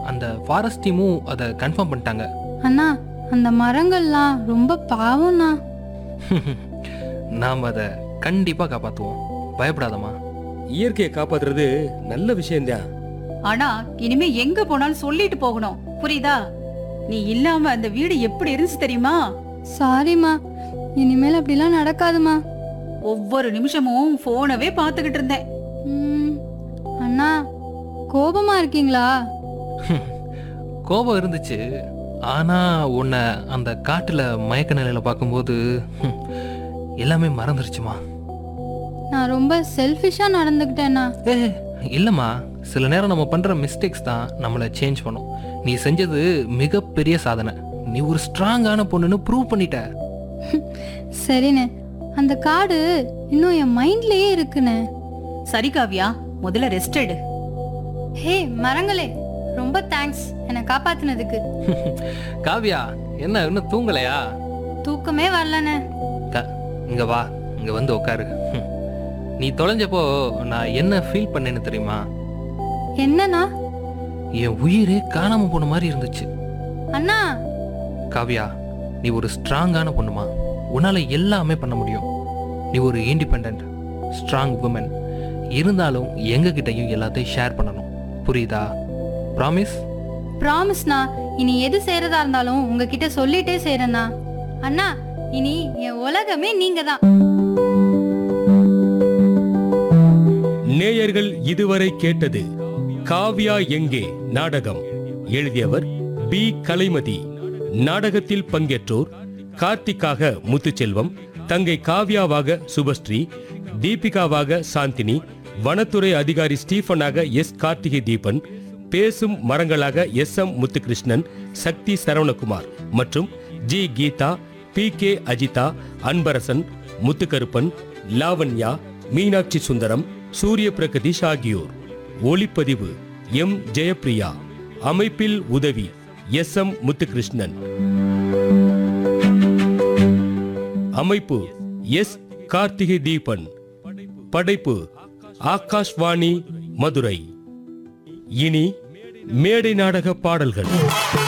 அந்த ஃபாரஸ்ட் டீமும் அதை கன்ஃபார்ம் பண்ணிட்டாங்க அண்ணா அந்த மரங்கள்லாம் ரொம்ப பாவம்ண்ணா நாம் அதை கண்டிப்பாக காப்பாற்றுவோம் பயப்படாதம்மா இயற்கையை காப்பாத்துறது நல்ல விஷயம்தான் ஆனா இனிமே எங்க போனாலும் சொல்லிட்டு போகணும் புரியுதா நீ இல்லாம அந்த வீடு எப்படி இருந்துச்சு தெரியுமா சாரிம்மா இனிமேல் அப்படிலாம் நடக்காதுமா ஒவ்வொரு நிமிஷமும் போனவே பாத்துக்கிட்டு இருந்தேன் ம், அண்ணா கோபமா இருக்கீங்களா கோபம் இருந்துச்சு ஆனால் உன்னை அந்த காட்டில் மயக்க நிலையில் பார்க்கும்போது ஹம், எல்லாமே மறந்துருச்சுமா நான் ரொம்ப செல்ஃபிஷா நடந்துக்கிட்டேண்ணா ஏ இல்லைம்மா சில நேரம் நம்ம பண்ணுற மிஸ்டேக்ஸ் தான் நம்மளை சேஞ்ச் பண்ணும் நீ செஞ்சது மிகப்பெரிய சாதனை நீ ஒரு ஸ்ட்ராங்கான பொண்ணுன்னு ப்ரூவ் பண்ணிட்ட சரிண்ணே அந்த காடு இன்னும் என் மைண்ட்லயே இருக்குண்ணே சரி காவ்யா முதல்ல ரெஸ்ட் எடு ஹே மரங்களே ரொம்ப தேங்க்ஸ் என்னை காப்பாத்துனதுக்கு காவியா என்ன இன்னும் தூங்கலையா தூக்கமே வரலண்ணே க இங்க வா இங்க வந்து உட்காரு ஹம். நீ தொலைஞ்சப்போ நான் என்ன ஃபீல் பண்ணேன்னு தெரியுமா என்னண்ணா என் உயிரே காணாம போன மாதிரி இருந்துச்சு அண்ணா காவியா நீ ஒரு ஸ்ட்ராங்கான பொண்ணுமா உன்னால எல்லாமே பண்ண முடியும் நீ ஒரு இண்டிபெண்ட் ஸ்ட்ராங் உமன் இருந்தாலும் எங்க கிட்டயும் எல்லாத்தையும் ஷேர் பண்ணணும் புரியுதா ப்ராமிஸ் ப்ராமிஸ்ண்ணா இனி எது செய்யறதா இருந்தாலும் உங்ககிட்ட சொல்லிட்டே செய்யறேண்ணா அண்ணா இனி என் உலகமே நீங்க தான் நேயர்கள் இதுவரை கேட்டது காவ்யா எங்கே நாடகம் எழுதியவர் பி கலைமதி நாடகத்தில் பங்கேற்றோர் கார்த்திக்காக முத்துச்செல்வம் தங்கை காவ்யாவாக சுபஸ்ரீ தீபிகாவாக சாந்தினி வனத்துறை அதிகாரி ஸ்டீஃபனாக எஸ் கார்த்திகை தீபன் பேசும் மரங்களாக எஸ் எம் முத்துகிருஷ்ணன் சக்தி சரவணகுமார் மற்றும் G Geetha P K Ajitha Anbarasan Muthukaruppan Lavanya Meenakshi Sundaram Surya Pragatheesh ஆகியோர் ஒளிப்பதிவு எம் ஜெயப்பிரியா அமைப்பில் உதவி எஸ் எம் முத்துகிருஷ்ணன் அமைப்பு எஸ் கார்த்திகை தீபன் படைப்பு ஆகாஷ்வாணி மதுரை இனி மேடை நாடக பாடல்கள்